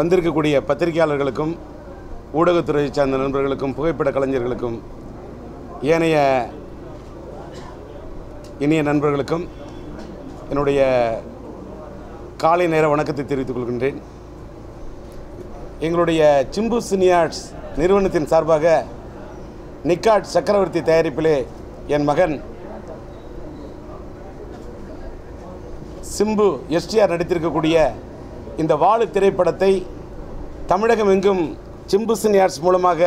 வந்திருக்கக்கூடிய பத்திரிகையாளர்களுக்கும் ஊடகத்துறை சார்ந்த நண்பர்களுக்கும் புகைப்பட கலைஞர்களுக்கும் ஏனைய இனிய நண்பர்களுக்கும் என்னுடைய காலை நேர வணக்கத்தை தெரிவித்துக் கொள்கின்றேன் எங்களுடைய சிம்பு சினியார்ட்ஸ் நிறுவனத்தின் சார்பாக நிக்காட் சக்கரவர்த்தி தயாரிப்பிலே என் மகன் சிம்பு எஸ்டிஆர் நடித்திருக்கக்கூடிய இந்த வாழு திரைப்படத்தை தமிழகம் எங்கும் சிம்பு சினியார்ட்ஸ் மூலமாக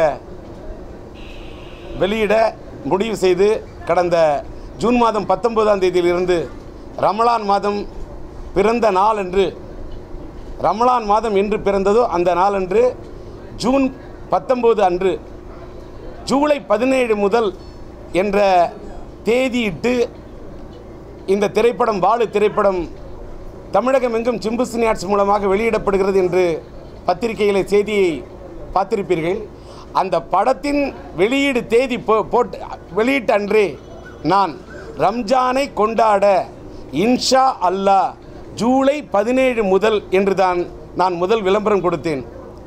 வெளியிட முடிவு செய்து கடந்த ஜூன் மாதம் பத்தொன்பதாம் தேதியிலிருந்து ரமலான் மாதம் பிறந்த நாள் என்று ரமலான் மாதம் என்று பிறந்ததோ அந்த நாளன்று ஜூன் பத்தொம்போது அன்று ஜூலை பதினேழு முதல் என்ற தேதியிட்டு இந்த திரைப்படம் வாழு திரைப்படம் தமிழகம் எங்கும் சிம்பு சினியார்ட்ஸ் மூலமாக வெளியிடப்படுகிறது என்று பத்திரிகையிலே செய்தியை பார்த்திருப்பீர்கள் அந்த படத்தின் வெளியீடு தேதி போ போட்டு வெளியிட்ட அன்றே நான் ரம்ஜானை கொண்டாட இன்ஷா அல்லாஹ் ஜூலை பதினேழு முதல் என்று தான் நான் முதல் விளம்பரம் கொடுத்தேன்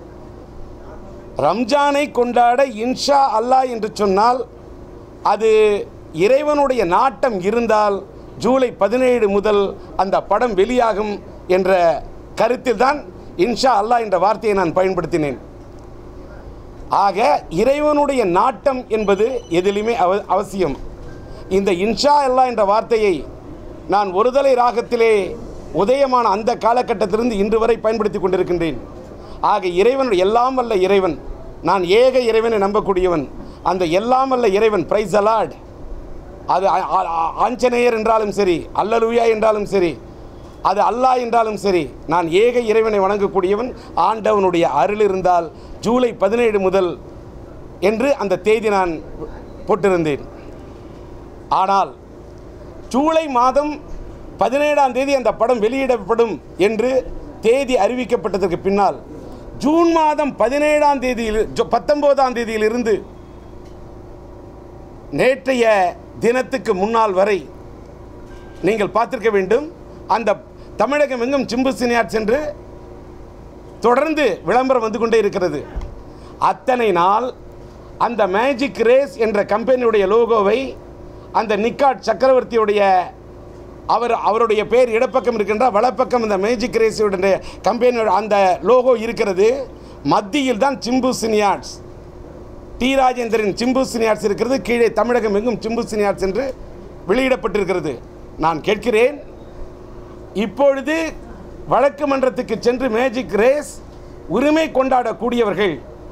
ரம்ஜானை கொண்டாட இன்ஷா அல்லாஹ் என்று சொன்னால் அது இறைவனுடைய நாட்டம் இருந்தால் ஜூலை பதினேழு முதல் அந்த படம் வெளியாகும் என்ற கருத்தில் தான் இன்ஷா அல்லாஹ் என்ற வார்த்தையை நான் பயன்படுத்தினேன் ஆக இறைவனுடைய நாட்டம் என்பது எதிலுமே அவ அவசியம் இந்த இன்ஷா அல்லாஹ் என்ற வார்த்தையை நான் ஒருதலை ராகத்திலே உதயமான அந்த காலகட்டத்திலிருந்து இன்று வரை பயன்படுத்தி கொண்டிருக்கின்றேன் ஆக இறைவன் எல்லாம் வல்ல இறைவன் நான் ஏக இறைவனை நம்பக்கூடியவன் அந்த எல்லாம் வல்ல இறைவன் பிரைஸ் அலாட் அது ஆ- ஆ- ஆ- ஆஞ்சநேயர் என்றாலும் சரி அல்லலுயா என்றாலும் சரி அது அல்லாஹ் என்றாலும் சரி நான் ஏக இறைவனை வணங்கக்கூடியவன் ஆண்டவனுடைய அருள் இருந்தால் ஜூலை பதினேழு முதல் என்று அந்த தேதி நான் போட்டிருந்தேன் ஆனால் ஜூலை மாதம் பதினேழாம் தேதி அந்த படம் வெளியிடப்படும் என்று தேதி அறிவிக்கப்பட்டதற்கு பின்னால் ஜூன் மாதம் பதினேழாம் தேதியில் ஜு- பத்தொன்பதாம் தேதியிலிருந்து நேற்றைய தினத்துக்கு முன்னால் வரை நீங்கள் பார்த்திருக்க வேண்டும் அந்த தமிழகம் எங்கும் சிம்பு சினியார் சென்று தொடர்ந்து விளம்பரம் வந்து கொண்டே இருக்கிறது அத்தனை நாள் அந்த மேஜிக் ரேஸ் என்ற கம்பெனியுடைய லோகோவை அந்த நிக்காட் சக்கரவர்த்தியுடைய அவர் அவருடைய பேர் இடப்பக்கம் இருக்கின்ற வலப்பக்கம் இந்த மேஜிக் ரேஸுடைய கம்பெனியோட அந்த லோகோ இருக்கிறது மத்தியில் தான் Simbu cine arts T Rajendran Simbu cine arts இருக்கிறது கீழே தமிழகம் எங்கும் சிம்பு சினியார்ட்ஸ் என்று வெளியிடப்பட்டிருக்கிறது நான் கேட்கிறேன் இப்பொழுது வழக்கு மன்றத்துக்கு சென்று மேஜிக் ரேஸ் உரிமை கொண்டாடக்கூடியவர்கள்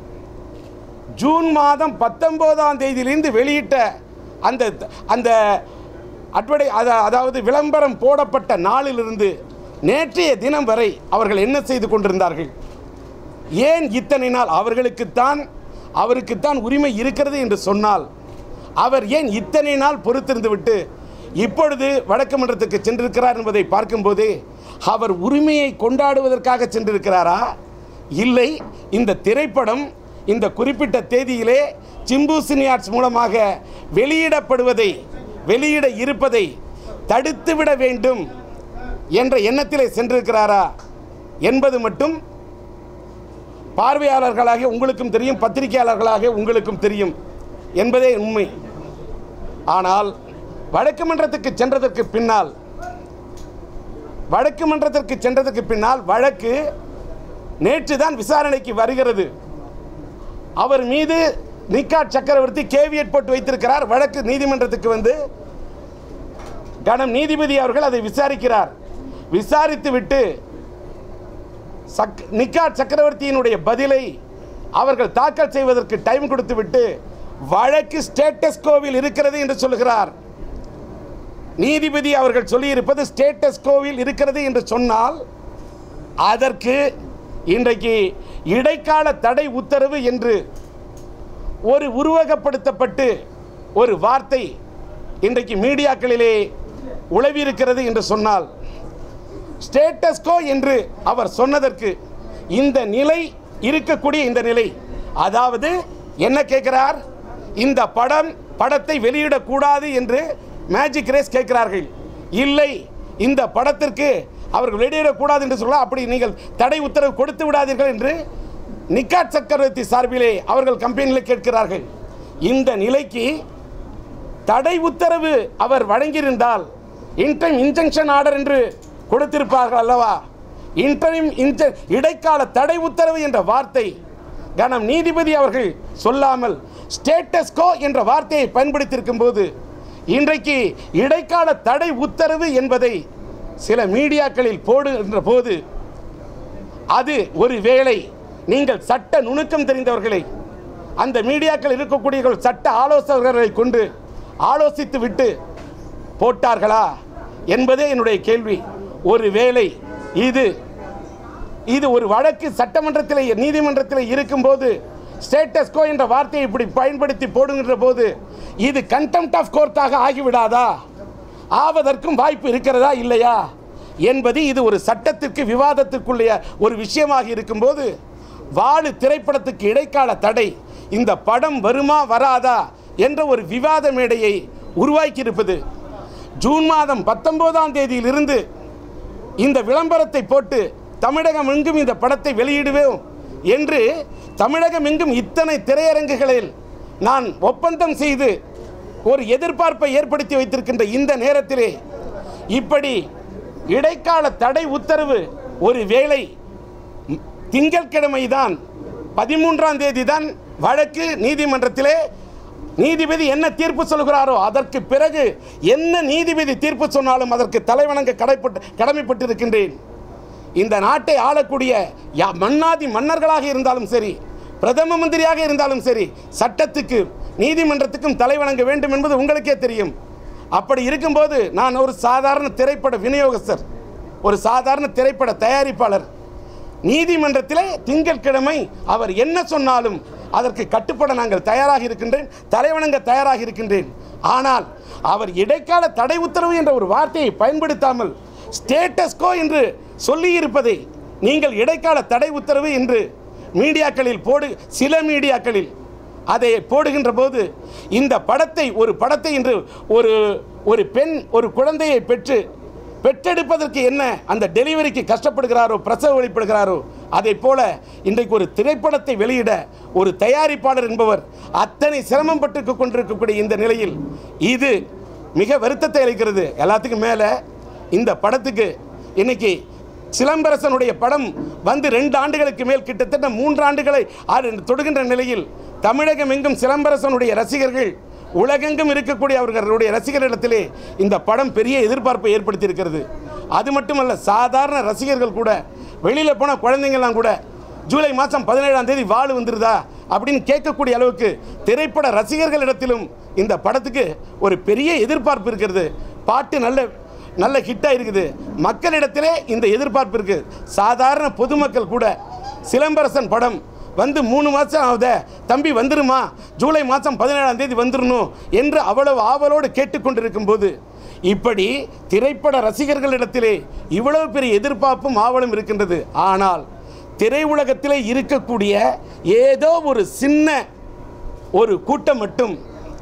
ஜூன் மாதம் பத்தொம்போதாம் தேதியிலிருந்து வெளியிட்ட அந்த அந்த அட்வடை அத- அதாவது விளம்பரம் போடப்பட்ட நாளிலிருந்து நேற்றைய தினம் வரை அவர்கள் என்ன செய்து கொண்டிருந்தார்கள் ஏன் இத்தனை நாள் அவர்களுக்குத்தான் அவருக்குத்தான் உரிமை இருக்கிறது என்று சொன்னால் அவர் ஏன் இத்தனை நாள் பொறுத்திருந்து விட்டு இப்பொழுது வழக்கு மன்றத்துக்கு சென்றிருக்கிறார் என்பதை பார்க்கும்போது அவர் உரிமையை கொண்டாடுவதற்காக சென்றிருக்கிறாரா இல்லை இந்த திரைப்படம் இந்த குறிப்பிட்ட தேதியிலே சிம்பு சினியார்ட்ஸ் மூலமாக வெளியிடப்படுவதை வெளியிட இருப்பதை தடுத்துவிட வேண்டும் என்ற எண்ணத்திலே சென்றிருக்கிறாரா என்பது மட்டும் பார்வையாளர்களாக உங்களுக்கும் தெரியும் பத்திரிகையாளர்களாக உங்களுக்கும் தெரியும் என்பதே உண்மை ஆனால் வழக்கு மன்றத்துக்கு சென்றதற்கு பின்னால் வழக்கு மன்றத்திற்கு சென்றதற்கு பின்னால் வழக்கு நேற்று தான் விசாரணைக்கு வருகிறது அவர் மீது நிக்காட் சக்கரவர்த்தி கேவியட் போட்டு வைத்திருக்கிறார் வழக்கு நீதிமன்றத்துக்கு வந்து கணம் நீதிபதி அவர்கள் அதை விசாரிக்கிறார் விசாரித்து விட்டு சக் நிக்காட் சக்கரவர்த்தியினுடைய பதிலை அவர்கள் தாக்கல் செய்வதற்கு டைம் கொடுத்து விட்டு வழக்கு ஸ்டேட்டஸ் கோவில் இருக்கிறது என்று சொல்கிறார் நீதிபதி அவர்கள் சொல்லியிருப்பது ஸ்டேட்டஸ் கோவில் இருக்கிறது என்று சொன்னால் அதற்கு இன்றைக்கு இடைக்கால தடை உத்தரவு என்று ஒரு உருவகப்படுத்தப்பட்டு ஒரு வார்த்தை இன்றைக்கு மீடியாக்களிலே உளவி இருக்கிறது என்று சொன்னால் ஸ்டேட்டஸ்கோ என்று அவர் சொன்னதற்கு இந்த நிலை இருக்கக்கூடிய இந்த நிலை அதாவது என்ன கேட்கிறார் இந்த படம் படத்தை வெளியிடக்கூடாது என்று மேஜிக் ரேஸ் கேட்கிறார்கள் இல்லை இந்த படத்திற்கு அவர்கள் வெளியிடக்கூடாது என்று சொல்ல அப்படி நீங்கள் தடை உத்தரவு கொடுத்து விடாதீர்கள் என்று நிக்காட் சக்கரவர்த்தி சார்பிலே அவர்கள் கம்பெனியில் கேட்கிறார்கள் இந்த நிலைக்கு தடை உத்தரவு அவர் வழங்கியிருந்தால் இன்டைம் இன்ஜெக்ஷன் ஆர்டர் என்று கொடுத்திருப்பார்கள் அல்லவா இன்டைம் இன்ஜ இடைக்கால தடை உத்தரவு என்ற வார்த்தை கனம் நீதிபதி அவர்கள் சொல்லாமல் ஸ்டேட்டஸ்கோ என்ற வார்த்தையை பயன்படுத்தியிருக்கும் போது இன்றைக்கு இடைக்கால தடை உத்தரவு என்பதை சில மீடியாக்களில் போடுகின்ற போது அது ஒரு வேளை நீங்கள் சட்ட நுணுக்கம் தெரிந்தவர்களை அந்த மீடியாக்கள் இருக்கக்கூடிய சட்ட ஆலோசகர்களை கொண்டு ஆலோசித்து விட்டு போட்டார்களா என்பதே என்னுடைய கேள்வி ஒரு வேளை இது இது ஒரு வழக்கு சட்டமன்றத்தில் நீதிமன்றத்தில் இருக்கும்போது ஸ்டேட்டஸ்கோ என்ற வார்த்தையை இப்படி பயன்படுத்தி போடுகின்ற போது இது கண்டெம்ட் ஆஃப் கோர்ட்டாக ஆகிவிடாதா ஆவதற்கும் வாய்ப்பு இருக்கிறதா இல்லையா என்பது இது ஒரு சட்டத்திற்கு விவாதத்திற்குள்ளே ஒரு விஷயமாக இருக்கும்போது வாழு திரைப்படத்துக்கு இடைக்கால தடை இந்த படம் வருமா வராதா என்ற ஒரு விவாத மேடையை உருவாக்கியிருப்பது ஜூன் மாதம் பத்தொன்பதாம் தேதியிலிருந்து இந்த விளம்பரத்தை போட்டு தமிழகம் எங்கும் இந்த படத்தை வெளியிடுவோம் என்று தமிழகம் எங்கும் இத்தனை திரையரங்குகளில் நான் ஒப்பந்தம் செய்து ஒரு எதிர்பார்ப்பை ஏற்படுத்தி வைத்திருக்கின்ற இந்த நேரத்திலே இப்படி இடைக்கால தடை உத்தரவு ஒரு வேளை திங்கட்கிழமை தான் பதிமூன்றாம் தேதி தான் வழக்கு நீதிமன்றத்திலே நீதிபதி என்ன தீர்ப்பு சொல்கிறாரோ அதற்கு பிறகு என்ன நீதிபதி தீர்ப்பு சொன்னாலும் அதற்கு தலைவணங்க கடைப்பட்டு கடமைப்பட்டிருக்கின்றேன் இந்த நாட்டை ஆளக்கூடிய யா மன்னாதி மன்னர்களாக இருந்தாலும் சரி பிரதம மந்திரியாக இருந்தாலும் சரி சட்டத்துக்கு நீதிமன்றத்துக்கும் தலைவணங்க வேண்டும் என்பது உங்களுக்கே தெரியும் அப்படி இருக்கும்போது நான் ஒரு சாதாரண திரைப்பட விநியோகஸ்தர் ஒரு சாதாரண திரைப்பட தயாரிப்பாளர் நீதிமன்றத்திலே திங்கட்கிழமை அவர் என்ன சொன்னாலும் அதற்கு கட்டுப்பட நாங்கள் தயாராக இருக்கின்றேன் தலைவணங்க தயாராக இருக்கின்றேன் ஆனால் அவர் இடைக்கால தடை உத்தரவு என்ற ஒரு வார்த்தையை பயன்படுத்தாமல் ஸ்டேட்டஸ்கோ என்று சொல்லியிருப்பதை நீங்கள் இடைக்கால தடை உத்தரவு என்று மீடியாக்களில் போடு சில மீடியாக்களில் அதை போடுகின்ற போது இந்த படத்தை ஒரு படத்தை என்று ஒரு ஒரு பெண் ஒரு குழந்தையை பெற்று பெற்றெடுப்பதற்கு என்ன அந்த டெலிவரிக்கு கஷ்டப்படுகிறாரோ பிரசவ வழிபடுகிறாரோ அதை போல இன்றைக்கு ஒரு திரைப்படத்தை வெளியிட ஒரு தயாரிப்பாளர் என்பவர் அத்தனை சிரமம் பட்டு கொண்டிருக்கக்கூடிய இந்த நிலையில் இது மிக வருத்தத்தை அளிக்கிறது எல்லாத்துக்கும் மேலே இந்த படத்துக்கு இன்னைக்கு சிலம்பரசனுடைய படம் வந்து ரெண்டு ஆண்டுகளுக்கு மேல் கிட்டத்தட்ட மூன்று ஆண்டுகளை ஆறு தொடுகின்ற நிலையில் தமிழகம் எங்கும் சிலம்பரசனுடைய ரசிகர்கள் உலகெங்கும் இருக்கக்கூடிய அவர்களுடைய ரசிகர்களிடத்திலே இந்த படம் பெரிய எதிர்பார்ப்பை ஏற்படுத்தியிருக்கிறது அது மட்டுமல்ல சாதாரண ரசிகர்கள் கூட வெளியில் போன குழந்தைங்கள்லாம் கூட ஜூலை மாதம் பதினேழாம் தேதி வாழு வந்துருதா அப்படின்னு கேட்கக்கூடிய அளவுக்கு திரைப்பட ரசிகர்களிடத்திலும் இந்த படத்துக்கு ஒரு பெரிய எதிர்பார்ப்பு இருக்கிறது பாட்டு நல்ல நல்ல ஹிட்டாக இருக்குது மக்களிடத்திலே இந்த எதிர்பார்ப்பு இருக்குது சாதாரண பொதுமக்கள் கூட சிலம்பரசன் படம் வந்து மூணு மாதம் ஆகுத தம்பி வந்துருமா ஜூலை மாதம் பதினேழாம் தேதி வந்துடணும் என்று அவ்வளவு ஆவலோடு கேட்டுக்கொண்டிருக்கும் போது இப்படி திரைப்பட ரசிகர்களிடத்திலே இவ்வளவு பெரிய எதிர்பார்ப்பும் ஆவலும் இருக்கின்றது ஆனால் திரையுலகத்திலே இருக்கக்கூடிய ஏதோ ஒரு சின்ன ஒரு கூட்டம் மட்டும்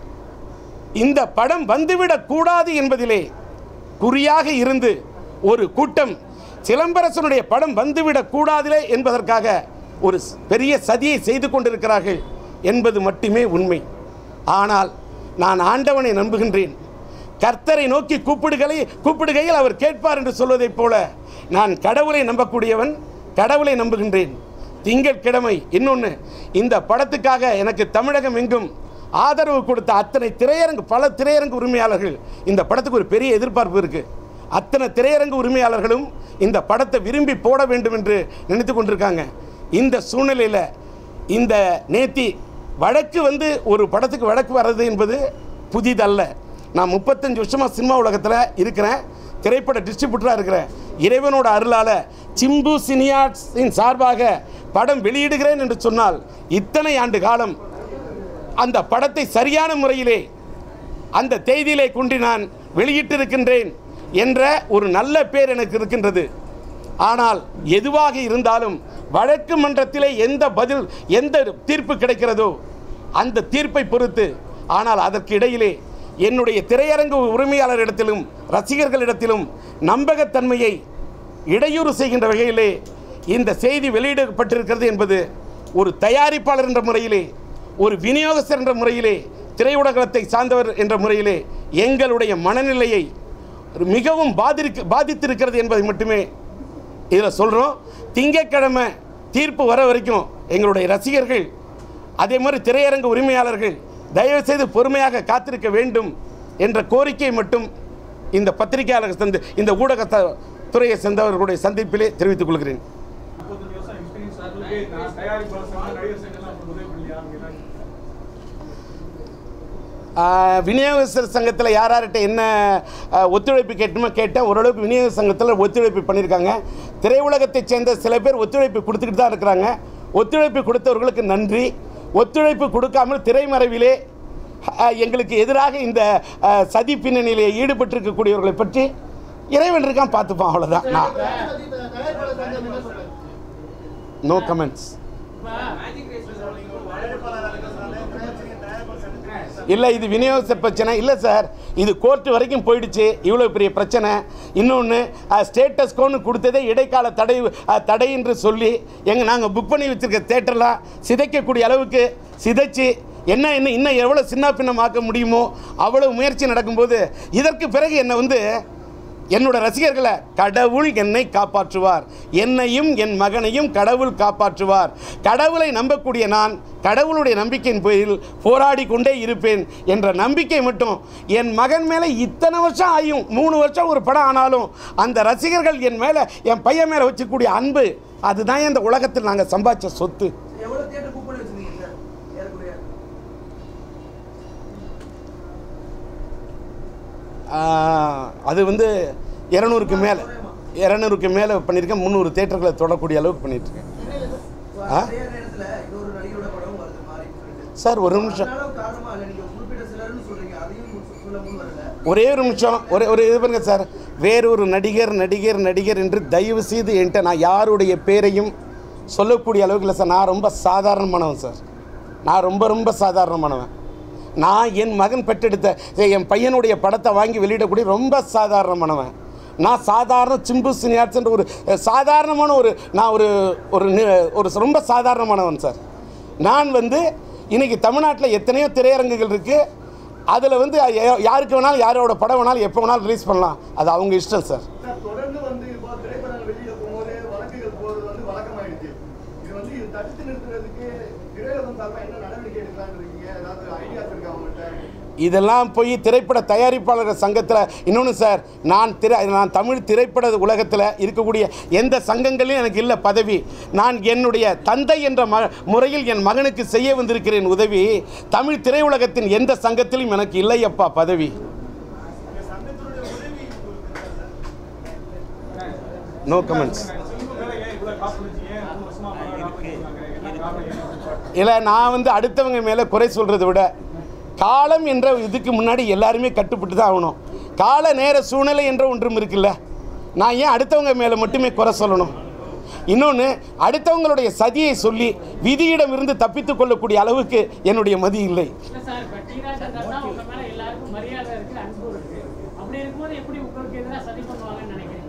இந்த படம் வந்துவிடக் கூடாது என்பதிலே குறியாக இருந்து ஒரு கூட்டம் சிலம்பரசனுடைய படம் வந்துவிடக் கூடாதிலே என்பதற்காக ஒரு ஸ்- பெரிய சதியை செய்து கொண்டிருக்கிறார்கள் என்பது மட்டுமே உண்மை ஆனால் நான் ஆண்டவனை நம்புகின்றேன் கர்த்தரை நோக்கி கூப்பிடுகளை கூப்பிடுகையில் அவர் கேட்பார் என்று சொல்வதைப் போல நான் கடவுளை நம்பக்கூடியவன் கடவுளை நம்புகின்றேன் திங்கட்கிழமை இன்னொன்று இந்த படத்துக்காக எனக்கு தமிழகம் எங்கும் ஆதரவு கொடுத்த அத்தனை திரையரங்கு பல திரையரங்கு உரிமையாளர்கள் இந்த படத்துக்கு ஒரு பெரிய எதிர்பார்ப்பு இருக்குது அத்தனை திரையரங்கு உரிமையாளர்களும் இந்த படத்தை விரும்பி போட வேண்டும் என்று நினைத்து கொண்டிருக்காங்க இந்த சூழ்நிலையில் இந்த நேத்தி வழக்கு வந்து ஒரு படத்துக்கு வழக்கு வர்றது என்பது புதிதல்ல நான் முப்பத்தஞ்சு வருஷமாக சினிமா உலகத்தில் இருக்கிறேன் திரைப்பட டிஸ்ட்ரிபியூட்டராக இருக்கிறேன் இறைவனோட அருளால் சிம்பு சினியாட்ஸின் சார்பாக படம் வெளியிடுகிறேன் என்று சொன்னால் இத்தனை ஆண்டு காலம் அந்த படத்தை சரியான முறையிலே அந்த தேதியிலே கொண்டு நான் வெளியிட்டிருக்கின்றேன் என்ற ஒரு நல்ல பேர் எனக்கு இருக்கின்றது ஆனால் எதுவாக இருந்தாலும் வழக்கு மன்றத்திலே எந்த பதில் எந்த தீர்ப்பு கிடைக்கிறதோ அந்த தீர்ப்பை பொறுத்து ஆனால் அதற்கு இடையிலே என்னுடைய திரையரங்கு உரிமையாளரிடத்திலும் ரசிகர்களிடத்திலும் நம்பகத்தன்மையை இடையூறு செய்கின்ற வகையிலே இந்த செய்தி வெளியிடப்பட்டிருக்கிறது என்பது ஒரு தயாரிப்பாளர் என்ற முறையிலே ஒரு விநியோகஸ்தர் என்ற முறையிலே திரையுலகத்தை சார்ந்தவர் என்ற முறையிலே எங்களுடைய மனநிலையை மிகவும் பாதிருக்கு பாதித்திருக்கிறது என்பதை மட்டுமே இதில் சொல்கிறோம் திங்கட்கிழமை தீர்ப்பு வர வரைக்கும் எங்களுடைய ரசிகர்கள் அதே மாதிரி திரையரங்கு உரிமையாளர்கள் தயவுசெய்து பொறுமையாக காத்திருக்க வேண்டும் என்ற கோரிக்கையை மட்டும் இந்த பத்திரிகையாளர் சந்தி இந்த ஊடக த- துறையை சேர்ந்தவர்களுடைய சந்திப்பிலே தெரிவித்துக் கொள்கிறேன் முப்பத்தஞ்சு வருஷம் எக்ஸ்பீரியன்ஸ் அவர்களுக்கு நான் தயாரிப்பாளர் சங்கம் நடிகர் சங்கம் அப்போ உதவி பண்ணலையா அப்படின்னா ஆஹ், விநியோகஸ்தர் சங்கத்தில் யார் யார்கிட்ட என்ன ஆஹ், ஒத்துழைப்பு கேட்டுமோ கேட்டேன் ஓரளவுக்கு விநியோக சங்கத்தில் ஒத்துழைப்பு பண்ணியிருக்காங்க திரையுலகத்தைச் சேர்ந்த சில பேர் ஒத்துழைப்பு கொடுத்துக்கிட்டு தான் இருக்கிறாங்க ஒத்துழைப்பு கொடுத்தவர்களுக்கு நன்றி ஒத்துழைப்பு கொடுக்காமல் திரைமறைவிலே ஆஹ், எங்களுக்கு எதிராக இந்த ஆஹ், சதி பின்னணியிலே ஈடுபட்டிருக்கக்கூடியவர்களை பற்றி இறைவன் இருக்கான் பார்த்துப்பான் அவ்வளோதான் நான் நோ கமெண்ட்ஸ் இல்லை இது விநியோகஸ்தர் பிரச்சனை இல்லை சார் இது கோர்ட் வரைக்கும் போயிடுச்சு இவ்வளோ பெரிய பிரச்சனை இன்னொன்று ஸ்டேட்டஸ் கோன்னு கொடுத்ததே இடைக்கால தடை அஹ், தடை என்று சொல்லி எங்கள் நாங்கள் புக் பண்ணி வச்சுருக்க தேட்டர்லாம் சிதைக்கக்கூடிய அளவுக்கு சிதைச்சு என்ன இன்னும் இன்னும் எவ்வளோ சின்ன பின்னமாக்க முடியுமோ அவ்வளவு முயற்சி நடக்கும்போது இதற்கு பிறகு என்னை வந்து என்னோட ரசிகர்களை கடவுள் என்னை காப்பாற்றுவார் என்னையும் என் மகனையும் கடவுள் காப்பாற்றுவார் கடவுளை நம்பக்கூடிய நான் கடவுளுடைய நம்பிக்கையின் பேரில் போராடி கொண்டே இருப்பேன் என்ற நம்பிக்கை மட்டும் என் மகன் மேலே இத்தனை வருஷம் ஆயும் மூணு வருஷம் ஒரு படம் ஆனாலும் அந்த ரசிகர்கள் என் மேலே என் பையன் மேலே வச்சுக்கூடிய அன்பு அதுதான் இந்த உலகத்தில் நாங்கள் சம்பாதிச்ச சொத்து எவ்வளவு தியேட்டர் புக் பண்ணி வச்சிருக்கீங்க சார் ஏறக்குறைய ஆஹ், அது வந்து இரநூறுக்கு மேலே இரநூறுக்கு மேலே பண்ணியிருக்கேன் முந்நூறு தேட்டர்களை தொடக்கூடிய அளவுக்கு பண்ணிட்டுருக்கேன் ஆ? அதே நேரத்துல இன்னொரு நடிகரோட படம் வருது மாறி சொல்லிட்டு சார் ஒரு நிமிஷம் அதனால காரணமா இல்ல நீங்க குறிப்பிட்ட சிலர்னு சொல்றீங்க அதையும் முன் சொல்ல முன் வரல ஒரே ஒரு நிமிஷம் ஒரு ஒரு இது பண்ணுங்க சார் வேறொரு நடிகர் நடிகர் நடிகர் என்று தயவு செய்து என்கிட்ட நான் யாருடைய பேரையும் சொல்லக்கூடிய அளவுக்கு இல்லை சார் நான் ரொம்ப சாதாரணமானவன் சார் நான் ரொம்ப ரொம்ப சாதாரணமானவன் நான் என் மகன் பெற்றெடுத்த என் பையனுடைய படத்தை வாங்கி வெளியிடக்கூடிய ரொம்ப சாதாரணமானவன் நான் சாதாரண சிம்பு சினியார்ட்ஸ்ன்ற ஒரு அஹ், சாதாரணமான ஒரு நான் ஒரு ஒரு நி- ஒரு ரொம்ப சாதாரணமானவன் சார் நான் வந்து இன்னைக்கு தமிழ்நாட்டில் எத்தனையோ திரையரங்குகள் இருக்குது அதில் வந்து யா- யாருக்கு வேணாலும் யாரோட படம் வேணாலும் எப்போ வேணாலும் ரிலீஸ் பண்ணலாம் அது அவங்க இஷ்டம் சார் சார் தொடர்ந்து வந்து இப்போ திரைப்படங்கள் வெளியில போகும்போது வழக்குகள் போறது வந்து வழக்கமாயிடுச்சு இது வந்து இது தடுத்து நிறுத்துறதுக்கு திரையுலகம் சார்பா என்ன நடவடிக்கை எடுக்கலாம்னு இருக்கீங்க ஏதாவது ஐடியாஸ் இருக்கா அவங்கள்ட்ட இதெல்லாம் போய் திரைப்பட தயாரிப்பாளர்கள் சங்கத்தில் இன்னொன்று சார் நான் திரை நான் தமிழ் திரைப்பட உலகத்தில் இருக்கக்கூடிய எந்த சங்கங்களையும் எனக்கு இல்லை பதவி நான் என்னுடைய தந்தை என்ற ம முறையில் என் மகனுக்கு செய்ய வந்திருக்கிறேன் உதவி தமிழ் திரையுலகத்தின் எந்த சங்கத்திலும் எனக்கு இல்லையப்பா பதவி நோ கமெண்ட்ஸ் சிம்பு மேல ஏன் இவ்வளவு காசு வச்சீங்க மூணு வருஷமா படம் காப்பாத்திருக்காங்க. என்ன காரணம் என்ன? இல்லை நான் வந்து அடுத்தவங்க மேலே குறை சொல்கிறத விட காலம் என்ற இதுக்கு முன்னாடி எல்லாருமே கட்டுப்பட்டு தான் ஆகணும் கால நேர சூழ்நிலை என்ற ஒன்றும் இருக்குல்ல நான் ஏன் அடுத்தவங்க மேலே மட்டுமே குறை சொல்லணும் இன்னொன்று அடுத்தவங்களுடைய சதியை சொல்லி விதியிடம் இருந்து தப்பித்துக் கொள்ளக்கூடிய அளவுக்கு என்னுடைய மதி இல்லை இல்ல சார் இப்ப டி ராஜேந்தர் தான் உங்க மேல எல்லாருக்கும் மரியாதை இருக்கு அன்பு இருக்கு அப்படி இருக்கும்போது எப்படி உங்களுக்கு எதிராக சதி பண்ணுவாங்கன்னு நினைக்கிறீங்க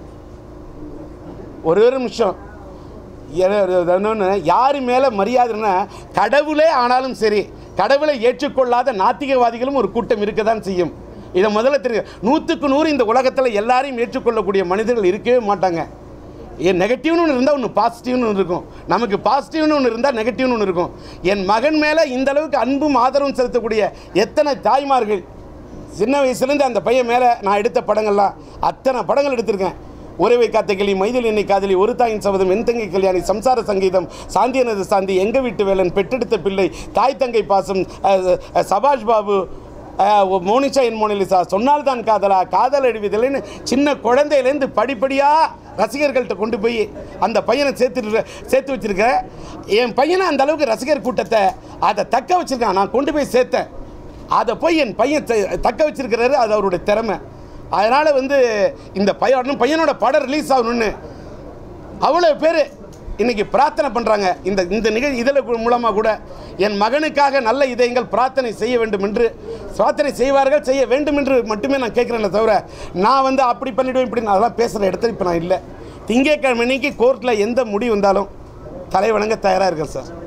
ஒரு ஒரு நிமிஷம் இன்னொன்று யார் மேலே மரியாதைன்னா கடவுளே ஆனாலும் சரி கடவுளை ஏற்றுக்கொள்ளாத நாத்திகவாதிகளும் ஒரு கூட்டம் இருக்க தான் செய்யும் இதை முதல்ல தெரியும் நூற்றுக்கு நூறு இந்த உலகத்தில் எல்லாரையும் ஏற்றுக்கொள்ளக்கூடிய மனிதர்கள் இருக்கவே மாட்டாங்க என் நெகட்டிவ்னு ஒன்று இருந்தால் ஒன்று பாசிட்டிவ்னு ஒன்று இருக்கும் நமக்கு பாசிட்டிவ்னு ஒன்று இருந்தால் நெகட்டிவ்னு ஒன்று இருக்கும் என் மகன் மேலே இந்த அளவுக்கு அன்பும் ஆதரவும் செலுத்தக்கூடிய எத்தனை தாய்மார்கள் சின்ன வயசுலேருந்து அந்த பையன் மேலே நான் எடுத்த படங்கள்லாம் அத்தனை படங்கள் எடுத்திருக்கேன் உறவை காத்த கிளி மைதில் என்னை காதலி ஒரு தாயின் சபதம் என் தங்கை கல்யாணி சம்சார சங்கீதம் சாந்தியனது சாந்தி எங்க வீட்டு வேலன் பெற்றெடுத்த பிள்ளை தாய் தங்கை பாசம் அஹ், அஹ், சபாஷ் பாபு அஹ், ஒ- மோனிஷா என் மோனிலிசா சொன்னால் தான் காதலா காதல் அழிவதில்லைன்னு சின்ன குழந்தையிலேருந்து படிப்படியாக ரசிகர்கள்ட்ட கொண்டு போய் அந்த பையனை சேர்த்துட்டு சேர்த்து வச்சிருக்கிறேன் என் பையனை அந்த அளவுக்கு ரசிகர் கூட்டத்தை அதை தக்க வச்சிருக்கான் நான் கொண்டு போய் சேர்த்தேன் அதை போய் என் பையன் த- தக்க வச்சிருக்கிறாரு அது அவருடைய திறமை அதனால் வந்து இந்த பையன் பையனோட படம் ரிலீஸ் ஆகணும்னு அவ்வளோ பேர் இன்னைக்கு பிரார்த்தனை பண்ணுறாங்க இந்த இந்த நிகழ் இதில் மூலமாக கூட என் மகனுக்காக நல்ல இதயங்கள் பிரார்த்தனை செய்ய வேண்டும் என்று பிரார்த்தனை செய்வார்கள் செய்ய வேண்டும் என்று மட்டுமே நான் கேட்குறேன்ல தவிர நான் வந்து அப்படி பண்ணிவிடுவேன் இப்படி நான் அதெல்லாம் பேசுகிற இடத்துல இப்போ நான் இல்லை திங்கட்கிழமை அன்னைக்கு கோர்ட்டில் எந்த முடிவு வந்தாலும் தலை வணங்க தயாராக இருக்கேன் சார்